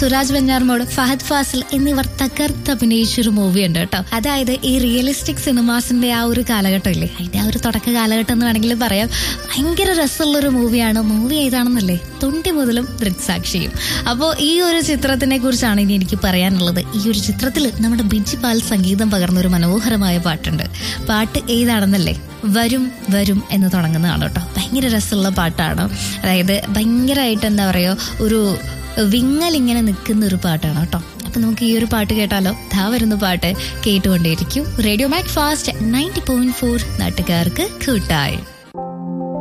സുരാജ് വെഞ്ഞാർമോട് ഫഹദ് ഫാസിൽ എന്നിവർ തകർത്ത് അഭിനയിച്ച ഒരു മൂവി ഉണ്ട് കേട്ടോ അതായത് ഈ റിയലിസ്റ്റിക് സിനിമാസിന്റെ ആ ഒരു കാലഘട്ടം ഇല്ലേ അതിന്റെ ആ ഒരു തുടക്ക കാലഘട്ടം എന്ന് വേണമെങ്കിൽ പറയാം ഭയങ്കര രസമുള്ള ഒരു മൂവിയാണ് മൂവി ഏതാണെന്നല്ലേ തൊണ്ടി മുതലും ദൃക്സാക്ഷിയും അപ്പോൾ ഈ ഒരു ചിത്രത്തിനെ കുറിച്ചാണ് ഇനി എനിക്ക് പറയാനുള്ളത് ഈ ഒരു ചിത്രത്തിൽ നമ്മുടെ ബിജി പാൽ സംഗീതം പകർന്ന ഒരു മനോഹരമായ പാട്ടുണ്ട് പാട്ട് ഏതാണെന്നല്ലേ വരും വരും എന്ന് തുടങ്ങുന്നതാണ് കേട്ടോ ഭയങ്കര രസമുള്ള പാട്ടാണ് അതായത് ഭയങ്കരമായിട്ട് എന്താ പറയുക ഒരു വിങ്ങൽ ഇങ്ങനെ നിൽക്കുന്ന ഒരു പാട്ടാണ് കേട്ടോ അപ്പൊ നമുക്ക് ഈ ഒരു പാട്ട് കേട്ടാലോ ധാ വരുന്ന പാട്ട് കേട്ടുകൊണ്ടേയിരിക്കും radio Mac Fast ninety point four നാട്ടുകാർക്ക് കൂട്ടായി